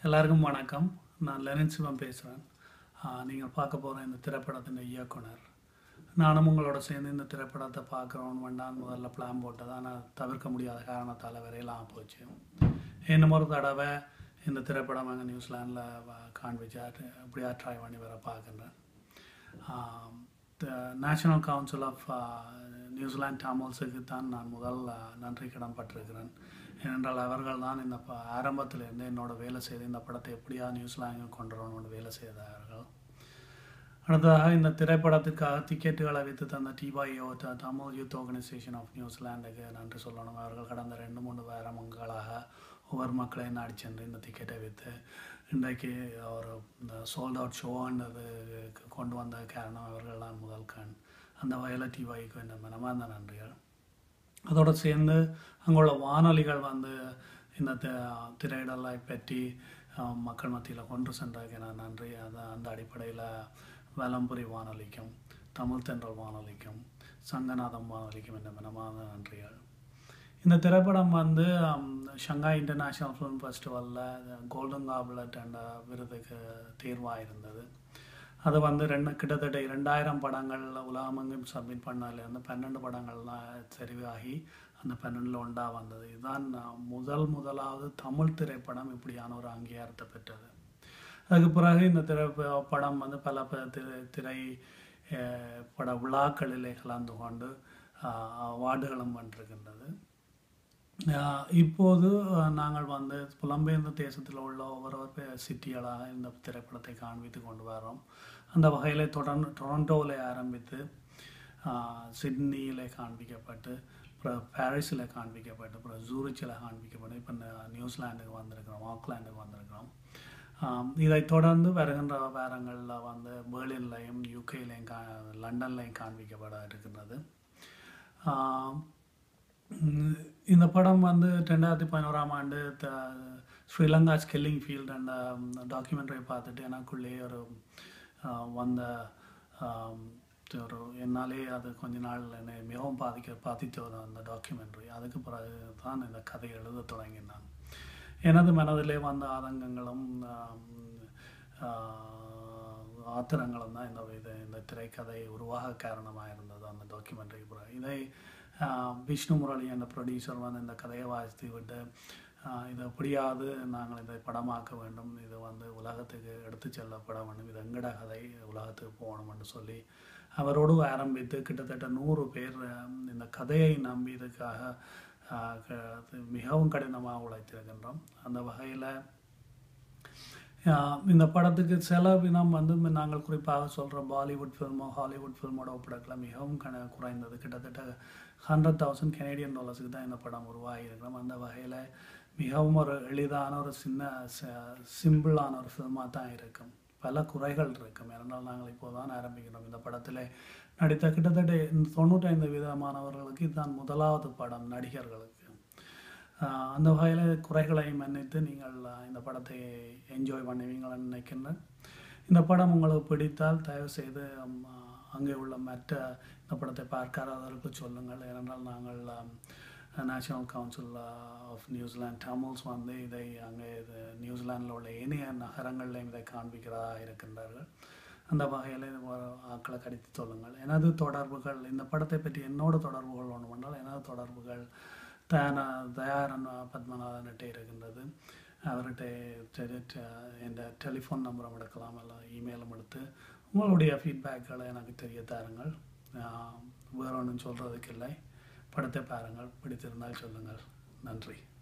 எல்லாருக்கும் வணக்கம் நான் லெனின் சிவம் பேசுகிறேன் நீங்கள் பார்க்க போகிற இந்த திரைப்படத்தின் இயக்குனர் நானும் உங்களோட சேர்ந்து இந்த திரைப்படத்தை பார்க்குறோன்னு வேண்டாம் முதல்ல பிளான் போட்டது ஆனால் தவிர்க்க முடியாத காரணத்தால் வரையலாம் போச்சு இன்னும் ஒரு தடவை இந்த திரைப்படம் அங்கே நியூசிலாண்டில் காண்பிச்சா அப்படியா ட்ரை பண்ணி வர பார்க்குறேன் நேஷனல் கவுன்சில் ஆஃப் நியூசிலாந்து டாமல்ஸுக்கு தான் நான் முதல் அஹ், நன்றி கடன் பட்டிருக்கிறேன் ஏனென்றால் அவர்கள் தான் இந்த ப ஆரம்பத்திலிருந்து என்னோட வேலை செய்து இந்த படத்தை எப்படியா நியூசிலாந்து கொண்டு வரணும்னு வேலை செய்தார்கள் அடுத்ததாக இந்த திரைப்படத்திற்காக டிக்கெட்டுகளை விற்று தந்த டிபாயோ தமிழ் யூத் ஆர்கனைசேஷன் ஆஃப் நியூசிலாண்டுக்கு நன்றி சொல்லணும் அவர்கள் கடந்த ரெண்டு மூணு வாரங்களாக ஒவ்வொரு மக்களையும் நாடி சென்று இந்த டிக்கெட்டை விற்று இன்றைக்கு ஒரு இந்த சோல்ட் அவுட் ஷோன்றது கொண்டு வந்த காரணம் அவர்கள் தான் முதல் கண் அந்த வகையில் டிவாய்க்கு என்ன மனமார்ந்த நன்றிகள் அதோடு சேர்ந்து அங்குள்ள வானொலிகள் வந்து இந்த தி- திரையிடலை பற்றி அஹ், மக்கள் மத்தியில் கொண்டு சென்றதுக்கு நான் நன்றி அது அந்த அடிப்படையில் வலம்புரி வானொலிக்கும் தமிழ் தென்றல் வானொலிக்கும் சங்கநாதம் வானொலிக்கும் இந்த மனமான நன்றிகள் இந்த திரைப்படம் வந்து ஹம், ஷங்காய் இன்டர்நேஷ்னல் ஃபிலிம் ஃபெஸ்டிவலில் கோல்டன் காப்லெட் என்ற விருதுக்கு தேர்வாக இருந்தது அது வந்து ரெண்டு கிட்டத்தட்ட இரண்டாயிரம் படங்கள் உலகமெங்கும் சப்மிட் பண்ணதுலேருந்து பன்னெண்டு படங்கள்லாம் தெரிவாகி அந்த பன்னெண்டில் ஒன்றா வந்தது இதுதான் நான் முதல் முதலாவது தமிழ் திரைப்படம் இப்படியான ஒரு அங்கீகாரத்தை பெற்றது அதுக்கு பிறகு இந்த திரை படம் வந்து பல ப- திரை திரை அஹ், பட விழாக்களிலே கலந்து கொண்டு அஹ், அவார்டுகளும் வென்றிருக்கின்றது ஆஹ் இப்போது ஆஹ் நாங்கள் வந்து புலம்பெயர்ந்த தேசத்தில் உள்ள ஒவ்வொரு சிட்டிகளாக இந்த திரைப்படத்தை காண்பித்து கொண்டு வரோம் அந்த வகையில் தொடர்ந்து டொரண்டோவில் ஆரம்பித்து ஆஹ் சிட்னியில் காண்பிக்கப்பட்டு அப்புறம் பாரிஸில் காண்பிக்கப்பட்டு அப்புறம் ஜூரிச்சில் காண்பிக்கப்பட்டு இப்போ நியூசிலாண்டுக்கு வந்திருக்கிறோம் ஆக்லாண்டுக்கு வந்திருக்கிறோம் ஆம், இதைத் தொடர்ந்து வருகின்ற வாரங்களில் வந்து பெர்லின்லையும் யூகேலையும் கா லண்டன்லையும் காண்பிக்கப்பட இருக்கின்றது ஆம், உம், இந்த படம் வந்து ரெண்டாயிரத்தி பதினோராம் ஆண்டு த ஸ்ரீலங்கா ஸ்கில்லிங் ஃபீல்ட் அந்த டாக்குமெண்ட்ரி பார்த்துட்டு எனக்குள்ளேயே ஒரு ஆஹ், வந்த ஆம், ஒரு என்னாலே அது கொஞ்ச நாள் என்னை மிகவும் பாதிக்க பாதித்த ஒரு அந்த டாக்குமெண்ட்ரி அதுக்கு பிறகு தான் இந்த கதை எழுத தொடங்கினான் எனது மனதிலே வந்த ஆதங்கங்களும் ஆம், ஆஹ், ஆத்திரங்களும் தான் இந்த இது இந்த திரைக்கதை உருவாக காரணமாக இருந்தது அந்த டாக்குமெண்ட்ரிக்கு பிறகு இதை ஆஹ், விஷ்ணு முரளி என்ற ப்ரொடியூசர் வந்து இந்த கதையை வாசித்து விட்டு ஆஹ், இது எப்படியாவது நாங்கள் இதை படமாக்க வேண்டும் இது வந்து உலகத்துக்கு எடுத்து செல்லப்பட வேண்டும் இது எங்கட கதை உலகத்துக்கு போகணும்னு சொல்லி அவரோடு ஆரம்பித்து கிட்டத்தட்ட நூறு பேர் ஆஹ், இந்த கதையை நம்பி இதுக்காக ஆஹ், க- அது மிகவும் கடினமாக உழைத்திருக்கின்றோம் அந்த வகையில் ஆஹ் இந்த படத்துக்கு செலவினம் வந்து ம- நாங்கள் குறிப்பாக சொல்கிற பாலிவுட் ஃபில்மோ ஹாலிவுட் ஃபில்மோட ஒப்பிடக்கல மிகவும் கண குறைந்தது கிட்டத்தட்ட ஹண்ட்ரட் தௌசண்ட் கெனடியன் டாலர்ஸுக்கு தான் இந்த படம் உருவாகியிருக்கிறோம் அந்த வகையில் மிகவும் ஒரு எளிதான ஒரு சின்ன சிம்பிளான ஒரு ஃபில்மாக தான் இருக்கும் பல குறைகள் இருக்கும் ஏனென்றால் நாங்கள் இப்போ தான் ஆரம்பிக்கிறோம் இந்த படத்தில் நடித்த கிட்டத்தட்ட இந்த தொண்ணூற்றைந்து விதமானவர்களுக்கு இதுதான் முதலாவது படம் நடிகர்களுக்கு ஆஹ் அந்த வகையில் குறைகளை மன்னித்து நீங்கள் ஆஹ் இந்த படத்தை என்ஜாய் பண்ணுவீங்களான்னு நினைக்கின்றேன் இந்த படம் உங்களுக்கு பிடித்தால் தயவு செய்து ம், ஆஹ் அங்கே உள்ள மற்ற இந்த படத்தை பார்க்காதவர்களுக்கு சொல்லுங்கள் ஏனென்றால் நாங்கள் national council of New Zealand Tamils வந்து இதை அங்கே இது நியூசிலாந்தில் உள்ள ஏனைய நகரங்களிலும் இதை காண்பிக்கிறதா இருக்கின்றார்கள் அந்த வகையில் இது ஒரு ஆக்களை கடித்து சொல்லுங்கள் எனது தொடர்புகள் இந்த படத்தை பற்றி என்னோட தொடர்புகள் ஒன்று பண்ணால் எனது தொடர்புகள் தயார தயாரன் பத்மநாதன்கிட்ட இருக்கின்றது அவர்கிட்ட தெரி- தெ- என் டெலிஃபோன் நம்பரும் எடுக்கலாம் இல்லை இமெயிலும் எடுத்து உங்களுடைய ஃபீட்பேக்களை எனக்கு தெரிய தாருங்கள் ஆஹ் வேற ஒன்றும் சொல்கிறதுக்கு இல்லை படத்தை பாருங்கள் பிடித்திருந்தால் சொல்லுங்கள் நன்றி